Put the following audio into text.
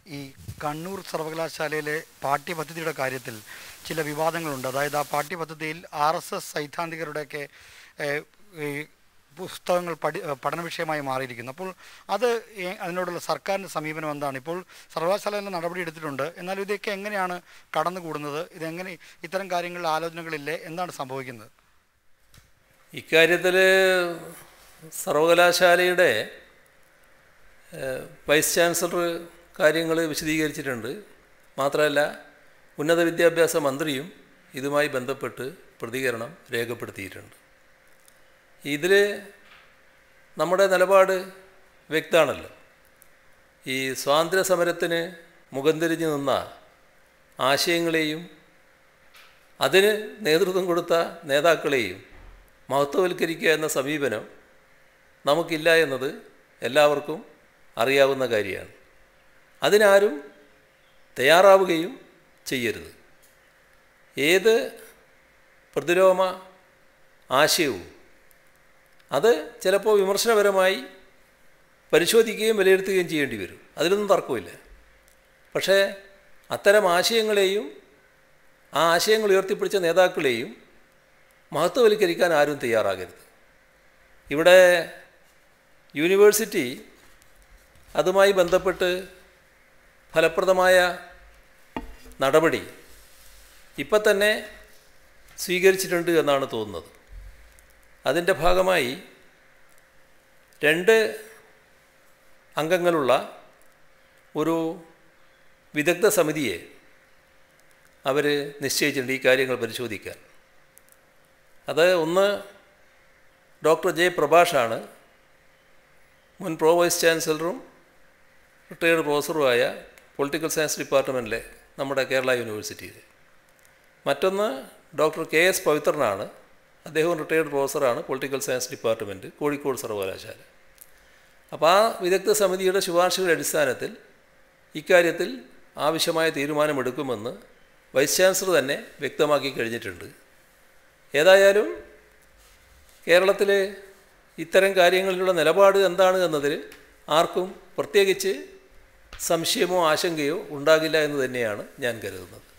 ഈ കണ്ണൂർ സർവകലാശാലയിലെ പാഠ്യപദ്ധതിയുടെ കാര്യത്തിൽ ചില വിവാദങ്ങളുണ്ട് അതായത് ആ പാഠ്യപദ്ധതിയിൽ ആർ എസ് എസ് സൈദ്ധാന്തികരുടെയൊക്കെ ഏഹ്, ഈ പുസ്തകങ്ങൾ പഠി ഏഹ്, പഠന വിഷയമായി മാറിയിരിക്കുന്നു അപ്പോൾ അത് ഏ- അതിനോടുള്ള സർക്കാരിൻ്റെ സമീപനം എന്താണ് ഇപ്പോൾ സർവകലാശാല തന്നെ നടപടി എടുത്തിട്ടുണ്ട് എന്നാൽ ഇതൊക്കെ എങ്ങനെയാണ് കടന്നുകൂടുന്നത് ഇതെങ്ങനെ ഇത്തരം കാര്യങ്ങളിൽ ആലോചനകളില്ലേ എന്താണ് സംഭവിക്കുന്നത് ഇക്കാര്യത്തിൽ സർവകലാശാലയുടെ ഏഹ്, വൈസ് ചാൻസലർ കാര്യങ്ങൾ വിശദീകരിച്ചിട്ടുണ്ട് മാത്രമല്ല ഉന്നത വിദ്യാഭ്യാസ മന്ത്രിയും ഇതുമായി ബന്ധപ്പെട്ട് പ്രതികരണം രേഖപ്പെടുത്തിയിട്ടുണ്ട് ഇതിൽ നമ്മുടെ നിലപാട് വ്യക്തമാണല്ലോ ഈ സ്വാതന്ത്ര്യ സമരത്തിന് മുഖം തിരിഞ്ഞു നിന്ന ആശയങ്ങളെയും അതിന് നേതൃത്വം കൊടുത്ത നേതാക്കളെയും മഹത്വവൽക്കരിക്കുക എന്ന സമീപനം നമുക്കില്ല എന്നത് എല്ലാവർക്കും അറിയാവുന്ന കാര്യമാണ് അതിനാരും തയ്യാറാവുകയും ചെയ്യരുത് ഏത് പ്രതിലോമ ആശയവും അത് ചിലപ്പോൾ വിമർശനപരമായി പരിശോധിക്കുകയും വിലയിരുത്തുകയും ചെയ്യേണ്ടി വരും അതിലൊന്നും തർക്കമില്ല പക്ഷേ അത്തരം ആശയങ്ങളെയും ആ ആശയങ്ങൾ ഉയർത്തിപ്പിടിച്ച നേതാക്കളെയും മഹത്വവൽക്കരിക്കാൻ ആരും തയ്യാറാകരുത് ഇവിടെ യൂണിവേഴ്സിറ്റി അതുമായി ബന്ധപ്പെട്ട് ഫലപ്രദമായ നടപടി ഇപ്പം തന്നെ സ്വീകരിച്ചിട്ടുണ്ട് എന്നാണ് തോന്നുന്നത് അതിൻ്റെ ഭാഗമായി രണ്ട് അംഗങ്ങളുള്ള ഒരു വിദഗ്ധ സമിതിയെ അവർ നിശ്ചയിച്ചിട്ടുണ്ട് ഈ കാര്യങ്ങൾ പരിശോധിക്കാൻ അത് ഒന്ന് ഡോക്ടർ ജെ പ്രഭാഷാണ് മുൻ പ്രോ വൈസ് ചാൻസലറും റിട്ടയേർഡ് പ്രൊഫസറുമായ പൊളിറ്റിക്കൽ സയൻസ് ഡിപ്പാർട്ട്മെൻറ്റിലെ നമ്മുടെ കേരള യൂണിവേഴ്സിറ്റിയിൽ മറ്റൊന്ന് ഡോക്ടർ കെ എസ് പവിത്രനാണ് അദ്ദേഹവും റിട്ടയേർഡ് പ്രൊഫസറാണ് പൊളിറ്റിക്കൽ സയൻസ് ഡിപ്പാർട്ട്മെൻറ്റ് കോഴിക്കോട് സർവകലാശാല അപ്പോൾ ആ വിദഗ്ധ സമിതിയുടെ ശുപാർശയുടെ അടിസ്ഥാനത്തിൽ ഇക്കാര്യത്തിൽ ആവശ്യമായ തീരുമാനമെടുക്കുമെന്ന് വൈസ് ചാൻസലർ തന്നെ വ്യക്തമാക്കി കഴിഞ്ഞിട്ടുണ്ട് ഏതായാലും കേരളത്തിൽ ഇത്തരം കാര്യങ്ങളിലുള്ള നിലപാട് എന്താണ് എന്നതിൽ ആർക്കും പ്രത്യേകിച്ച് സംശയമോ ആശങ്കയോ ഉണ്ടാകില്ല എന്ന് തന്നെയാണ് ഞാൻ കരുതുന്നത്